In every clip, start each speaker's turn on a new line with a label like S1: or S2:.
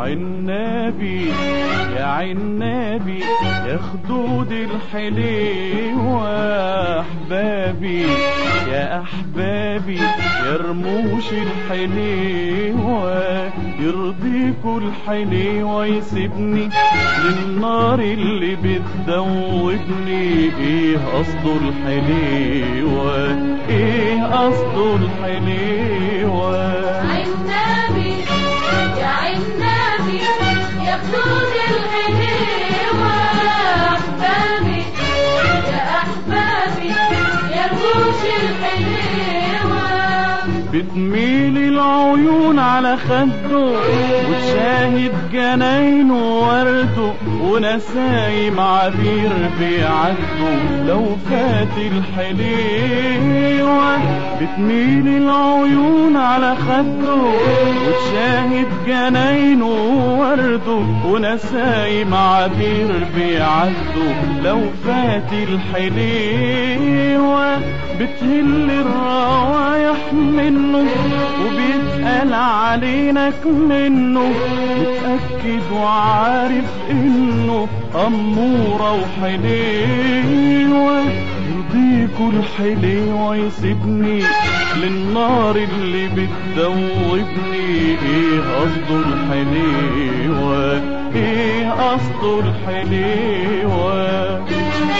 S1: عنابي يا عنابي يا خدود الحليوة أحبابي يا أحبابي يا رموش الحليوة يرضيكوا الحليوة يسيبني للنار اللي بتذوبني ايه قصده الحليوة ايه قصده الحليوة
S2: عنابي يا عنابي يا خدود الحليوة أحبابي يا أحبابي يا رموش الحليوة
S1: بتميل العيون على خده وتشاهد جناينه ورده ونسايم عبير بيعدوا لو فات الحليوة بتميل العيون على خده وتشاهد جناينه ورده ونسايم عبير بيعدوا لو فات الحليوة بتهل الروايح منه وبيتقال علينك منه متأكد وعارف انه أمورة وحليوة يرضيكوا الحليوة يسيبني للنار اللي بتذوبني ايه قصده الحليوة ايه قصده الحليوة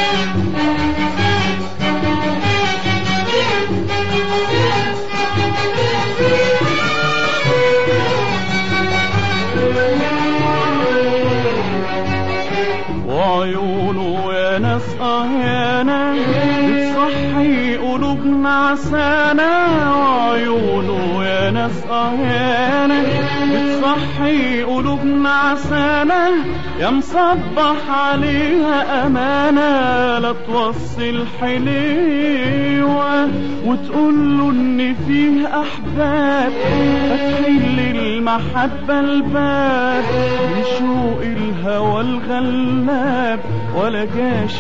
S1: وعيونه يا ناس اه يا ناس بتصحي قلوبنا عسانا وعيونه يا ناس اه يا ناس بتصحي قلوبنا عسانا يا مصبح عليها امانه لا توصي الحليوه وتقول له ان فيه احباب فاتحين للمحبه الباب من شوق الهوى الغلاب ولا جاش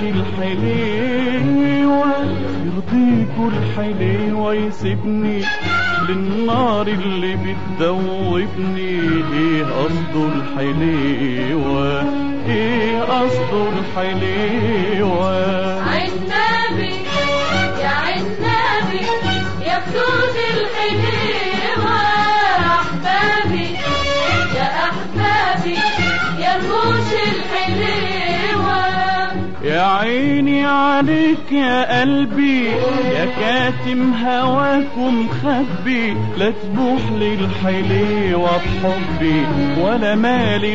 S1: الحليوه يرضيكوا الحليوه يسيبني للنار اللي بتذوبني ايه قصده الحليوه ايه قصده الحليوه
S2: عنابي يا عنابي يا خدود الحليوة أحبابي يا أحبابي يا رموش الحليوة
S1: يا عيني عليك يا قلبي يا كاتم هواكم خبي لا تبوح للحليوة بحبي ولا مالي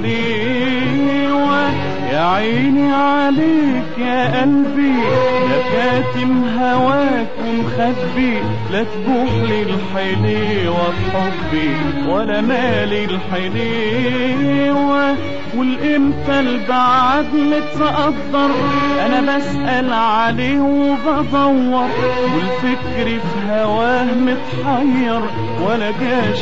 S1: الحليوة يا عيني عليك يا قلبي يا كاتم هواكم خبي لا تبوح للحليوة بحبي ولا مالي الحليوة والامتى البعد متقدر انا بسأل عليه وبدور والفكر في هواه متحير ولا جاش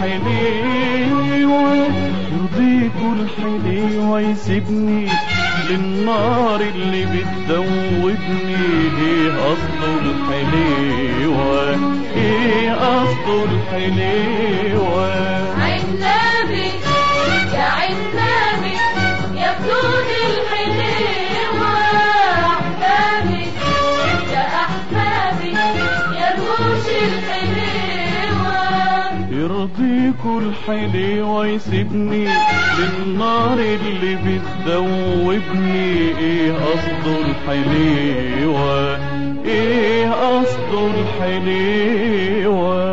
S1: الحليوة يرضيكوا الحليوة يسيبني للنار اللي بتذوبني ايه قصده الحليوة ايه قصده الحليوة
S2: عنابي يا عنابي يا خدود الحليوة أحبابي يا أحبابي يا رموش الحليوة
S1: يرضيكوا الحليوة يسيبني للنار اللي بتذوبني ايه قصده الحليوة ايه قصده الحليوة